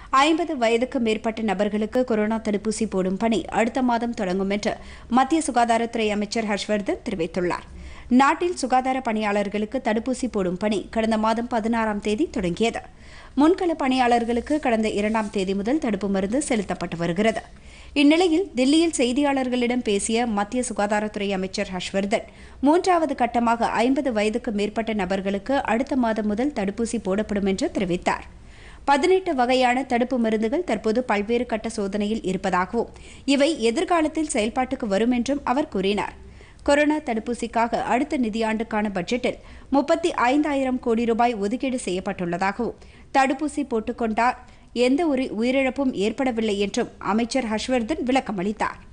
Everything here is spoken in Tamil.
ஐம்பது வயதுக்கு மேற்பட்ட நபர்களுக்கு கொரோனா தடுப்பூசி போடும் பணி அடுத்த மாதம் தொடங்கும் என்று மத்திய சுகாதாரத்துறை அமைச்சர் ஹர்ஷ்வர்தன் தெரிவித்துள்ளார் நாட்டில் சுகாதார பணியாளர்களுக்கு தடுப்பூசி போடும் பணி கடந்த மாதம் பதினாறாம் தேதி தொடங்கியது முன்கள பணியாளர்களுக்கு கடந்த இரண்டாம் தேதி முதல் தடுப்பு மருந்து செலுத்தப்பட்டு வருகிறது இந்நிலையில் தில்லியில் செய்தியாளர்களிடம் பேசிய மத்திய சுகாதாரத்துறை அமைச்சர் ஹர்ஷ்வர்தன் மூன்றாவது கட்டமாக ஐம்பது வயதுக்கு மேற்பட்ட நபர்களுக்கு அடுத்த மாதம் முதல் தடுப்பூசி போடப்படும் என்று தெரிவித்தார் பதினெட்டு வகையான தடுப்பு மருந்துகள் தற்போது பல்வேறு கட்ட சோதனையில் இருப்பதாகவும் இவை எதிர்காலத்தில் செயல்பாட்டுக்கு வரும் என்றும் அவர் கூறினார் கொரோனா தடுப்பூசிக்காக அடுத்த நிதியாண்டுக்கான பட்ஜெட்டில் முப்பத்தி ஐந்தாயிரம் கோடி ரூபாய் ஒதுக்கீடு செய்யப்பட்டுள்ளதாகவும் தடுப்பூசி போட்டுக்கொண்டால் எந்த ஒரு உயிரிழப்பும் ஏற்படவில்லை என்றும் அமைச்சர் ஹர்ஷ்வர்தன் விளக்கமளித்தார்